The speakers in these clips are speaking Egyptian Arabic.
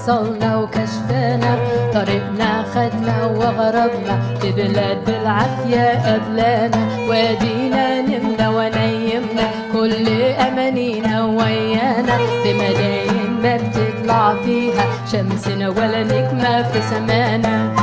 وصلنا وكشفنا طريقنا خدنا وغربنا في بلاد بالعافية قبلانا وادينا نمنا ونيمنا كل أمانينا ويانا في ملايين ما بتطلع فيها شمسنا ولا نجمة في سمانا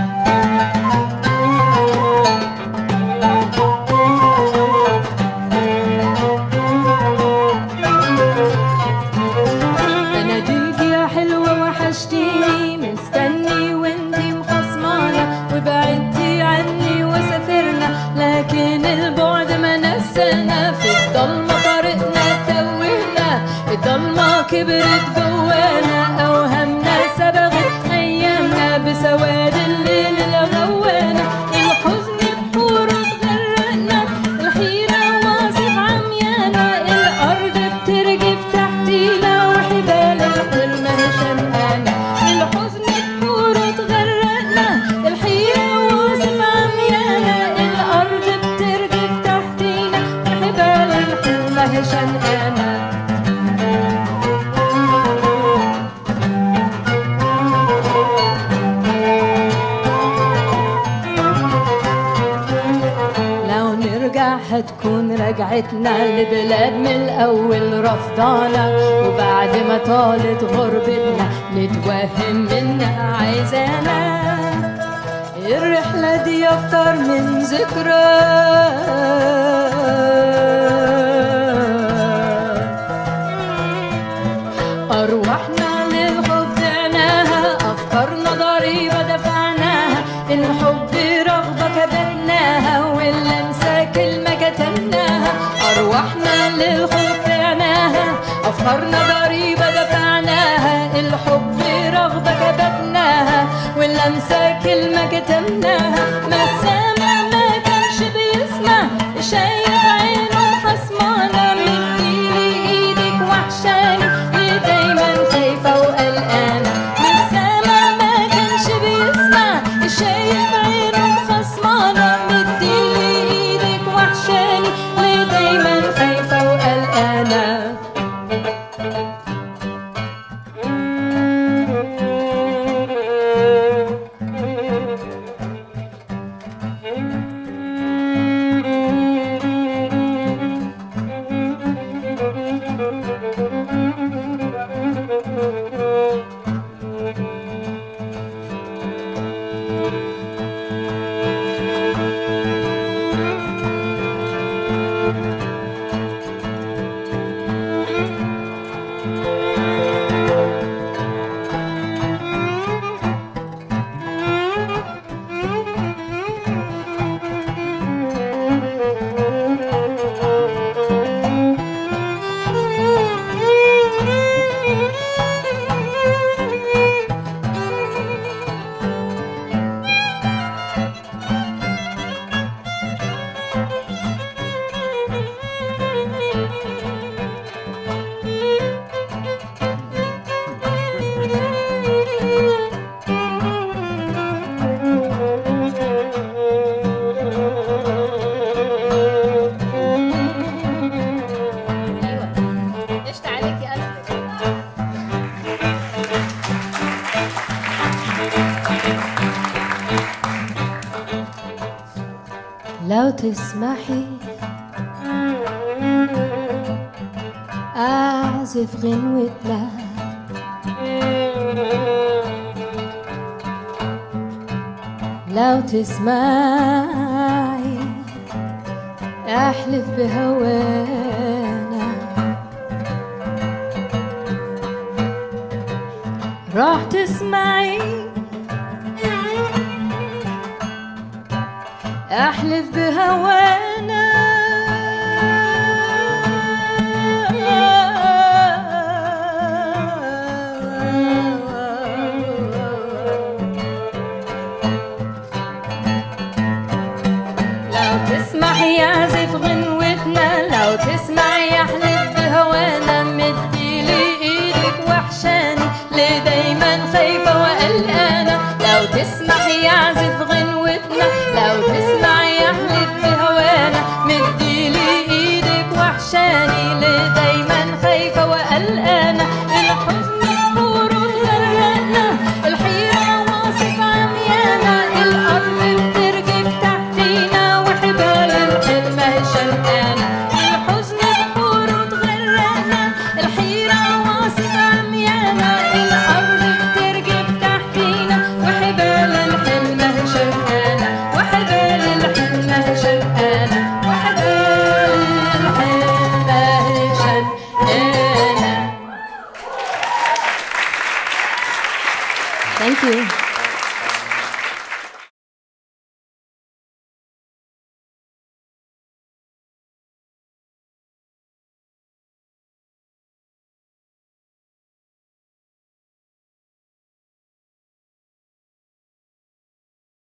بناديك يا حلوة وحشتيني مستني وانتي مخصمانة وبعدتي عني وسافرنا لكن البعد ما نسانا في الضلمة طريقنا توهنا الضلمة كبرت جوانا أوهامنا سبغت أيامنا بسواد الليل الغوانا الحزن بحوره تغرقنا الحيرة واصف عميانا الأرض بترجف تحتينا وحبال الحلم شمعانا الحزن بحوره تغرقنا الحيرة واصف عميانا الأرض بترجف تحتينا وحبال الحلم شمعانا لو نرجع هتكون رجعتنا لبلاد من الأول رفضانا وبعد ما طالت غربتنا نتوهم إنها عايزانا الرحلة دي أكتر من ذكرى أرواحنا للخوف دعناها أفكارنا ضريبة دفعناها الحب رغبة كبتناها واللمسة كلمة كتمناها أرواحنا للخوف دعناها أفكارنا ضريبة دفعناها الحب رغبة كبتناها واللمسة كلمة كتمناها ما السامع ما كانش بيسمع شايف عينه خصمانة مديلي ايدك وحشاني ليه دايما خايفة وقلقانة من السما ما كانش بيسمع شايف عينه خصمانة مديلي ايدك وحشاني ليه دايما خايفة وقلقانة قشطة عليكي ألف لو تسمحي أعزف غنوتنا لو تسمعي أحلف بهوانا راح تسمعي احلف بهوانا لو تسمحي يعزف غنوتنا لو تسمعي احلف بهوانا مديلي ايدك وحشاني ليه دايما خايفة وقلقانة لو تسمحي يعزف غنوتنا لو تسمعي احلف بهوانا مديلي ايدك وحشاني ليه دايما خايفة وقلقانة الحزن بحوره غرقنا you